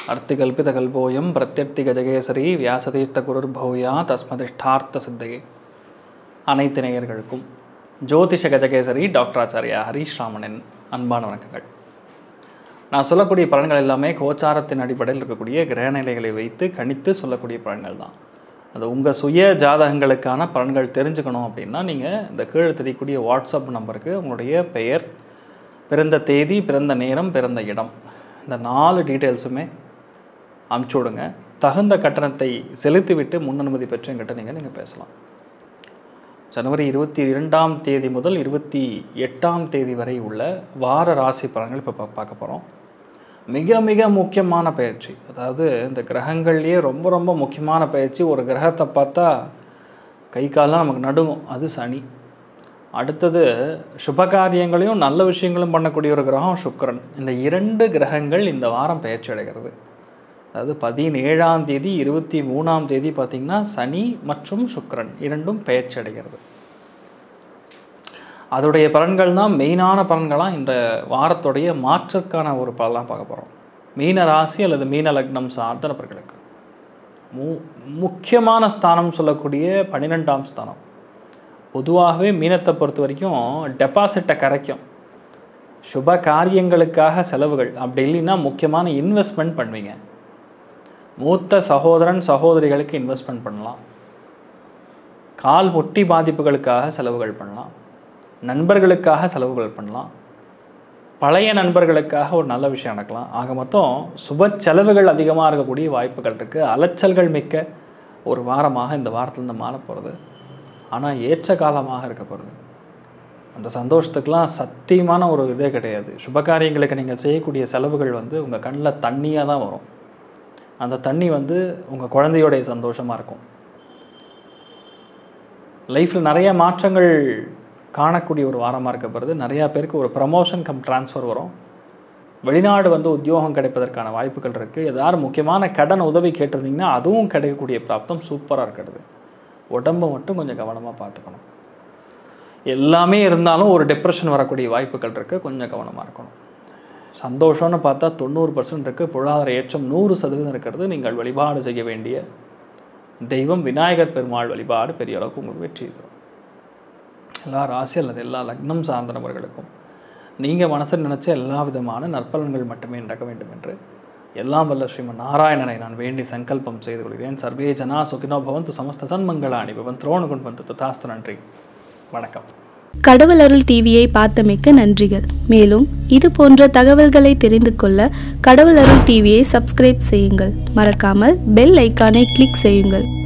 அர்த்திகல்பிதகல்போயம் பிரத்யர்த்தி கஜகேசரி வியாசதீர்த்த குருர்பௌயா தஸ்மதிஷ்டார்த்த சித்தையே அனைத்து நேயர்களுக்கும் ஜோதிஷ கஜகேசரி டாக்டர் ஆச்சாரியா ஹரீஷ் ராமனின் அன்பான வணக்கங்கள் நான் சொல்லக்கூடிய பலன்கள் எல்லாமே கோச்சாரத்தின் அடிப்படையில் இருக்கக்கூடிய கிரகநிலைகளை வைத்து கணித்து சொல்லக்கூடிய பலன்கள் தான் அது உங்கள் சுய ஜாதகங்களுக்கான பலன்கள் தெரிஞ்சுக்கணும் அப்படின்னா நீங்கள் இந்த கீழே தெரியக்கூடிய வாட்ஸ்அப் நம்பருக்கு உங்களுடைய பெயர் பிறந்த தேதி பிறந்த நேரம் பிறந்த இடம் இந்த நாலு டீட்டெயில்ஸுமே அமுச்சு விடுங்க தகுந்த கட்டணத்தை செலுத்திவிட்டு முன் அனுமதி பெற்று என்கிட்ட நீங்கள் நீங்கள் பேசலாம் ஜனவரி இருபத்தி இரண்டாம் தேதி முதல் இருபத்தி எட்டாம் தேதி வரை உள்ள வார ராசி பலன்கள் இப்போ பார்க்க போகிறோம் மிக மிக முக்கியமான பயிற்சி அதாவது இந்த கிரகங்கள்லேயே ரொம்ப ரொம்ப முக்கியமான பயிற்சி ஒரு கிரகத்தை பார்த்தா கை காலெலாம் நமக்கு நடுங்கும் அது சனி அடுத்தது சுபகாரியங்களையும் நல்ல விஷயங்களும் பண்ணக்கூடிய ஒரு கிரகம் சுக்கிரன் இந்த இரண்டு கிரகங்கள் இந்த வாரம் பயிற்சி அடைகிறது அதாவது பதினேழாம் தேதி இருபத்தி மூணாம் தேதி பார்த்திங்கன்னா சனி மற்றும் சுக்கிரன் இரண்டும் பெயர்ச்சி அடைகிறது அதோடைய பலன்கள் தான் மெயினான பலன்களாக இந்த வாரத்துடைய மாற்றுக்கான ஒரு பலனாக பார்க்க போகிறோம் மீன ராசி அல்லது மீன லக்னம் சார்ந்த நபர்களுக்கு மு முக்கியமான ஸ்தானம் சொல்லக்கூடிய பன்னிரெண்டாம் ஸ்தானம் பொதுவாகவே மீனத்தை பொறுத்த வரைக்கும் டெபாசிட்டை கரைக்கும் சுப காரியங்களுக்காக செலவுகள் அப்படி இல்லைன்னா முக்கியமான இன்வெஸ்ட்மெண்ட் பண்ணுவீங்க மூத்த சகோதரன் சகோதரிகளுக்கு இன்வெஸ்ட்மெண்ட் பண்ணலாம் கால் முட்டி பாதிப்புகளுக்காக செலவுகள் பண்ணலாம் நண்பர்களுக்காக செலவுகள் பண்ணலாம் பழைய நண்பர்களுக்காக ஒரு நல்ல விஷயம் நடக்கலாம் ஆக மொத்தம் சுப செலவுகள் அதிகமாக இருக்கக்கூடிய வாய்ப்புகள் இருக்குது அலைச்சல்கள் மிக்க ஒரு வாரமாக இந்த வாரத்துலேருந்து மாற போகிறது ஆனால் ஏற்ற காலமாக இருக்க போகிறது அந்த சந்தோஷத்துக்கெலாம் சத்தியமான ஒரு இதே கிடையாது சுபகாரியங்களுக்கு நீங்கள் செய்யக்கூடிய செலவுகள் வந்து உங்கள் கண்ணில் தண்ணியாக தான் வரும் அந்த தண்ணி வந்து உங்கள் குழந்தையோடைய சந்தோஷமாக இருக்கும் லைஃப்பில் நிறைய மாற்றங்கள் காணக்கூடிய ஒரு வாரமாக இருக்கப்படுது நிறையா பேருக்கு ஒரு ப்ரமோஷன் கம் ட்ரான்ஸ்ஃபர் வரும் வெளிநாடு வந்து உத்தியோகம் கிடைப்பதற்கான வாய்ப்புகள் இருக்குது ஏதாவது முக்கியமான கடன் உதவி கேட்டிருந்தீங்கன்னா அதுவும் கிடைக்கக்கூடிய பிராப்தம் சூப்பராக இருக்கிறது உடம்பை மட்டும் கொஞ்சம் கவனமாக பார்த்துக்கணும் எல்லாமே இருந்தாலும் ஒரு டிப்ரெஷன் வரக்கூடிய வாய்ப்புகள் இருக்குது கொஞ்சம் கவனமாக இருக்கணும் சந்தோஷம்னு பார்த்தா தொண்ணூறு பர்சன்ட் இருக்குது பொருளாதார ஏற்றம் நூறு சதவீதம் இருக்கிறது நீங்கள் வழிபாடு செய்ய வேண்டிய தெய்வம் விநாயகர் பெருமாள் வழிபாடு பெரிய அளவுக்கு உங்களுக்கு வெற்றி தரும் எல்லா ராசி அல்லது எல்லா லக்னம் சார்ந்த நபர்களுக்கும் நீங்கள் மனசில் நினச்ச எல்லா விதமான நற்பலன்கள் மட்டுமே நடக்க வேண்டும் என்று எல்லாம் வல்ல ஸ்ரீமன் நாராயணனை நான் வேண்டி சங்கல்பம் செய்து கொள்கிறேன் சர்வே ஜனா சுகினோ பவந்து சமஸ்த சன்மங்களாணி பவன் துரோணுகுண் வந்து ததாஸ்த நன்றி வணக்கம் கடவுள் அருள் டிவியை பார்த்தமைக்க நன்றிகள் மேலும் இது போன்ற தகவல்களை தெரிந்து கொள்ள கடவுள் அருள் டிவியை சப்ஸ்கிரைப் செய்யுங்கள் மறக்காமல் பெல் ஐக்கானை கிளிக் செய்யுங்கள்